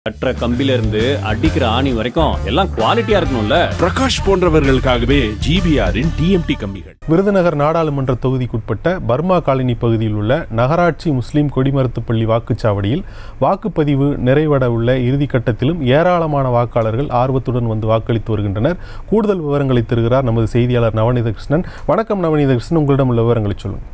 கட்டுற கம்பில இருந்து அடிக்கிற ஆணி வரைக்கும் எல்லாம் குவாலிட்டியா இருக்கணும்ல பிரகாஷ் போன்றவர்களுக்காகவே ஜிபிஆரின் டிஎம்டி கம்பிகள் விருதுநகர் நாடாளுமன்ற தொகுதிக்குட்பட்ட பர்மா காலனி பகுதியில் உள்ள நகராட்சி முஸ்லிம் கொடிமரத்து பள்ளி வாக்குச்சாவடியில் வாக்குப்பதிவு நிறைவட உள்ள இறுதிக்கட்டத்திலும் ஏராளமான வாக்காளர்கள் ஆர்வத்துடன் வந்து வாக்களித்து வருகின்றனர் கூடுதல் விவரங்களை தருகிறார் நமது செய்தியாளர் நவநீத கிருஷ்ணன் வணக்கம் நவநீத கிருஷ்ணன் உங்களிடம் உள்ள விவரங்களை சொல்லுங்கள்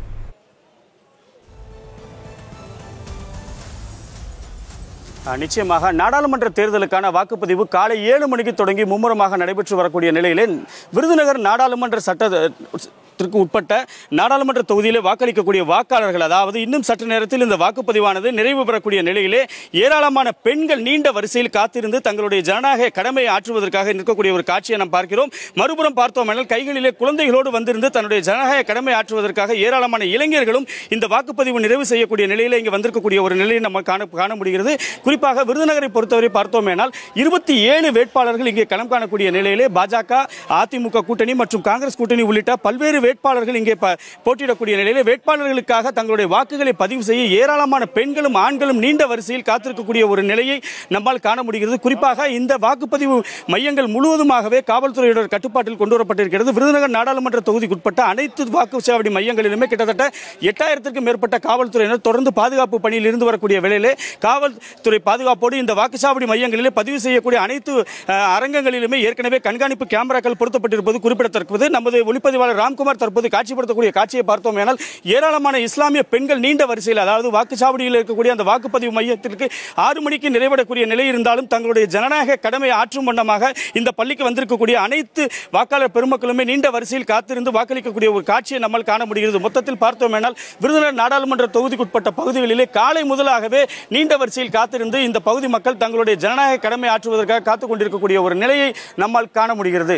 அஹ் நிச்சயமாக நாடாளுமன்ற தேர்தலுக்கான வாக்குப்பதிவு காலை ஏழு மணிக்கு தொடங்கி மும்முரமாக நடைபெற்று வரக்கூடிய நிலையிலே விருதுநகர் நாடாளுமன்ற சட்ட த்திற்கு உட்பட்ட நாடாளுமன்ற தொகுதியிலே வாக்களிக்கக்கூடிய வாக்காளர்கள் அதாவது இன்னும் சற்று நேரத்தில் இந்த வாக்குப்பதிவானது நிறைவு பெறக்கூடிய நிலையிலே ஏராளமான பெண்கள் நீண்ட வரிசையில் காத்திருந்து தங்களுடைய ஜனநாயக கடமையை ஆற்றுவதற்காக நிற்கக்கூடிய ஒரு காட்சியை நாம் பார்க்கிறோம் மறுபுறம் பார்த்தோமென்றால் கைகளிலே குழந்தைகளோடு வந்திருந்து தன்னுடைய ஜனநாயக கடமை ஆற்றுவதற்காக ஏராளமான இளைஞர்களும் இந்த வாக்குப்பதிவு நிறைவு செய்யக்கூடிய நிலையிலே இங்கே வந்திருக்கக்கூடிய ஒரு நிலையை நம்ம காண காண முடிகிறது குறிப்பாக விருதுநகரை பொறுத்தவரை பார்த்தோமேனால் இருபத்தி ஏழு வேட்பாளர்கள் இங்கே களம் காணக்கூடிய நிலையிலே பாஜக அதிமுக கூட்டணி மற்றும் காங்கிரஸ் கூட்டணி உள்ளிட்ட பல்வேறு வேட்பாளர்கள் இங்கே ப- போட்டியிடக்கூடிய நிலையிலே வேட்பாளர்களுக்காக தங்களுடைய வாக்குகளை பதிவு செய்ய ஏராளமான பெண்களும் ஆண்களும் நீண்ட வரிசையில் காத்திருக்கக்கூடிய ஒரு நிலையை நம்மால் காண முடிகிறது குறிப்பாக இந்த வாக்குப்பதிவு மையங்கள் முழுவதுமாகவே காவல்துறையோட கட்டுப்பாட்டில் கொண்டு வரப்பட்டிருக்கிறது விருதுநகர் நாடாளுமன்ற தொகுதிக்குட்பட்ட அனைத்து வாக்குச்சாவடி மையங்களிலுமே கிட்டத்தட்ட எட்டாயிரத்திற்கும் மேற்பட்ட காவல்துறையினர் தொடர்ந்து பாதுகாப்பு பணியில் இருந்து வரக்கூடிய வேளையிலே காவல்துறை பாதுகாப்போடு இந்த வாக்குச்சாவடி மையங்களிலே பதிவு செய்யக்கூடிய அனைத்து அஹ், அரங்கங்களிலுமே ஏற்கனவே கண்காணிப்பு கேமராக்கள் பொருத்தப்பட்டிருப்பது குறிப்பிடத்தக்கது நமது ஒளிப்பதிவாளர் ராம்குமார் தற்போது காட்சிப்படுத்தக்கூடிய காட்சியை பார்த்தோம் ஏனால் ஏராளமான இஸ்லாமிய பெண்கள் நீண்ட வரிசையில் அதாவது வாக்குச்சாவடியில் இருக்கக்கூடிய அந்த வாக்குப்பதிவு மையத்திற்கு ஆறு மணிக்கு நிறைவடக்கூடிய நிலை இருந்தாலும் தங்களுடைய ஜனநாயக கடமையை ஆற்றும் வண்ணமாக இந்த பள்ளிக்கு வந்திருக்கக்கூடிய அனைத்து வாக்காளர் பெருமக்களுமே நீண்ட வரிசையில் காத்திருந்து வாக்களிக்கக்கூடிய ஒரு காட்சியை நம்மால் காண முடிகிறது மொத்தத்தில் பார்த்தோமேனால் விருதுநகர் நாடாளுமன்ற தொகுதிக்குட்பட்ட பகுதிகளிலே காலை முதலாகவே நீண்ட வரிசையில் காத்திருந்து இந்த பகுதி மக்கள் தங்களுடைய ஜனநாயக கடமை ஆற்றுவதற்காக காத்துக் கொண்டிருக்கக்கூடிய ஒரு நிலையை நம்மால் காண முடிகிறது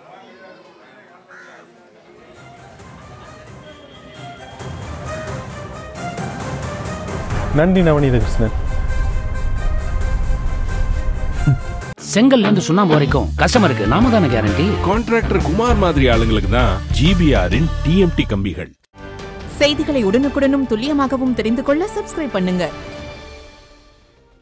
நன்றி நவநீத கிருஷ்ணன் செங்கல்ல இருந்து சுண்ணாம்பு வரைக்கும் கஸ்டமருக்கு நாம தானே கேரண்டி கான்ட்ராக்டர் குமார் மாதிரி ஆளுங்களுக்கு தான் ஜிபிஆரின் டிஎம்டி கம்பிகள் செய்திகளை உடனுக்குடனும் துல்லியமாகவும் தெரிந்து கொள்ள சப்ஸ்கிரைப் பண்ணுங்க